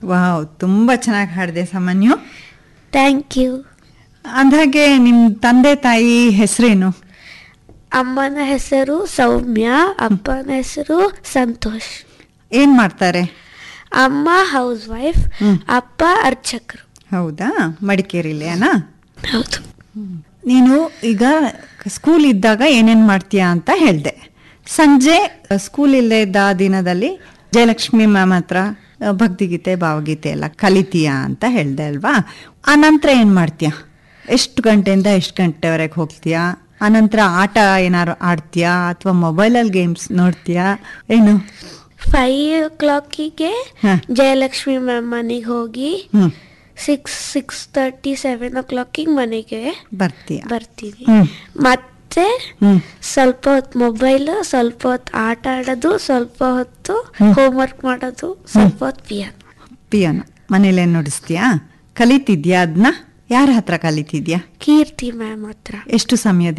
Wow ತುಂಬಾ ಚೆನ್ನಾಗಿ ಹಾಡಿದೆ ಸಾಮಾನ್ಯ ಥ್ಯಾಂಕ್ ಯು ಅಂದಾಗೆ ನಿಮ್ ತಂದೆ ತಾಯಿ ಹೆಸರೇನು ಅಮ್ಮನ ಹೆಸರು ಸೌಮ್ಯ ಅಪ್ಪನ ಹೆಸರು ಸಂತೋಷ್ ಏನ್ ಮಾಡ್ತಾರೆ ಅಮ್ಮ ಹೌಸ್ ವೈಫ್ ಹ್ಮ್. ಅಪ್ಪ ಅರ್ಚಕರು ಹೌದಾ ಮಡಿಕೇರಿಲಿ ಅನಾ ಹೌದು ನೀನು ಈಗ ಸ್ಕೂಲ್ ಇದ್ದಾಗ ಏನೇನ್ ಮಾಡ್ತೀಯಾ ಅಂತ ಹೇಳ್ದೆ ಸಂಜೆ ಸ್ಕೂಲ್ ಇಲ್ಲದೆ ಇದ್ದ ದಿನದಲ್ಲಿ ಜಯಲಕ್ಷ್ಮಿ ಮ್ಯಾಮ್ ಹತ್ರ ಆ, ಭಕ್ತಿಗೀತೆ ಭಾವಗೀತೆ ಎಲ್ಲ ಕಲಿತೀಯಾ ಅಂತ ಹೇಳ್ದೆ ಅಲ್ವಾ ಆನಂತರ ಏನ್ ಮಾಡ್ತೀಯಾ ಎಷ್ಟು ಗಂಟೆಯಿಂದ ಎಷ್ಟು ಗಂಟೆವರೆಗೆ ಹೋಗ್ತೀಯಾ ಆನಂತರ ಆಟ ಏನಾದ್ರು ಆಡ್ತೀಯಾ ಅಥವಾ ಮೊಬೈಲಲ್ಲಿ ಗೇಮ್ಸ್ ನೋಡ್ತೀಯಾ ಏನು ಫೈವ್ ಓ ಕ್ಲಾಕಿಗೆ ಹ. ಜಯಲಕ್ಷ್ಮಿ ಮ್ಯಾಮ್ ಮನೆಗೆ ಹೋಗಿ hmm six six thirty seven o ಕ್ಲಾಕಿಗೆ ಮನೆಗೆ ಬರ್ತೀಯಾ ಬರ್ತೀವಿ ಹ್ಮ್ ಮತ್ತೆ ಹ್ಮ್ ಸ್ವಲ್ಪ ಹೊತ್ತು ಮೊಬೈಲ್ ಸ್ವಲ್ಪ ಹೊತ್ತು ಆಟ ಆಡೋದು ಸ್ವಲ್ಪ ಹೊತ್ತು ಹ್ಮ್. ಹೋಮ್ವರ್ಕ್ ಮಾಡೋದು ಸ್ವಲ್ಪ ಹೊತ್ತು ಪಿಯಾನೋ ಪಿಯಾನೋ ಮನೇಲೆ ನುಡಿಸ್ತೀಯಾ ಕಲಿತಿದ್ಯಾ ಅದನ್ನ ಯಾರ ಹತ್ರ ಕಲಿತಿದ್ಯಾ ಕೀರ್ತಿ ಮ್ಯಾಮ್ ಹತ್ರ ಎಷ್ಟು ಸಮಯದಿಂದ